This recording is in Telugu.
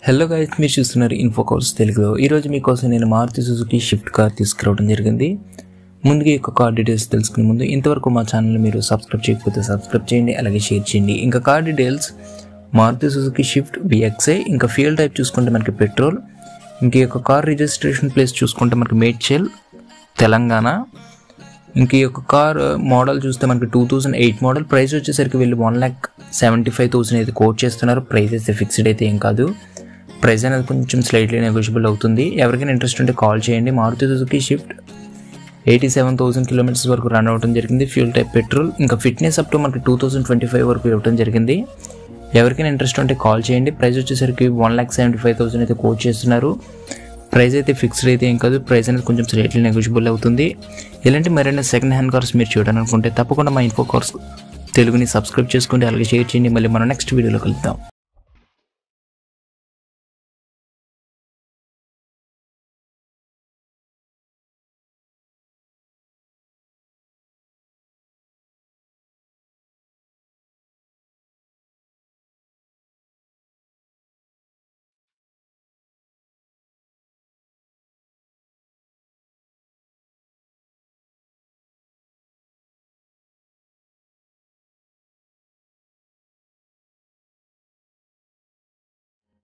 హలో గైస్ మీరు చూస్తున్నారు ఇన్ఫో కోర్స్ తెలుగులో ఈరోజు మీకోసం నేను మారుతి సుజుకి షిఫ్ట్ కార్ తీసుకురావడం జరిగింది ముందుగా ఈ యొక్క కార్ డీటెయిల్స్ తెలుసుకునే ముందు ఇంతవరకు మా ఛానల్ మీరు సబ్స్క్రైబ్ చేయకపోతే సబ్స్క్రైబ్ చేయండి అలాగే షేర్ చేయండి ఇంకా car details Maruti Suzuki Swift VXI ఇంకా ఫ్యూయల్ టైప్ చూసుకుంటే మనకి పెట్రోల్ ఇంక ఈ యొక్క కార్ రిజిస్ట్రేషన్ ప్లేస్ చూసుకుంటే మనకి మేడ్చల్ తెలంగాణ ఇంక ఈ యొక్క కార్ మోడల్ చూస్తే మనకి two thousand eight model price వచ్చేసరికి వీళ్ళు one lakh seventy five thousand అయితే కోట్ చేస్తున్నారు ప్రైస్ అయితే ఫిక్స్డ్ అయితే ఏం కాదు ప్రైస్ అనేది కొంచెం స్లైట్లీ నెగోషియబుల్ అవుతుంది ఎవరికైనా ఇంట్రెస్ట్ ఉంటే కాల్ చేయండి Maruti Suzuki Swift eighty seven thousand kilometres వరకు రన్ అవ్వడం జరిగింది ఫ్యూల్ టైప్ పెట్రోల్ ఇంకా ఫిట్నెస్ అప్ టు మనకి టూ థౌసండ్ ట్వంటీ ఫైవ్ వరకు ఇవ్వడం జరిగింది ఎవరికైనా ఇంట్రెస్ట్ ఉంటే కాల్ చేయండి ప్రైస్ వచ్చేసరికి one lakh seventy five thousand అయితే కోట్ చేస్తున్నారు ప్రైస్ అయితే ఫిక్స్డ్ అయితే ఏం కాదు ప్రైస్ అనేది కొంచెం స్లైట్లీ నెగోషియబుల్ అవుతుంది ఇలాంటి మరైనా సెకండ్ హ్యాండ్ కార్స్ మీరు చూడాలనుకుంటే తప్పకుండా మా ఇన్ఫో కార్స్ తెలుగుని సబ్స్క్రైబ్ చేసుకోండి అలాగే షేర్ చేయండి మళ్ళీ మనం నెక్స్ట్ వీడియోలో కలుద్దాం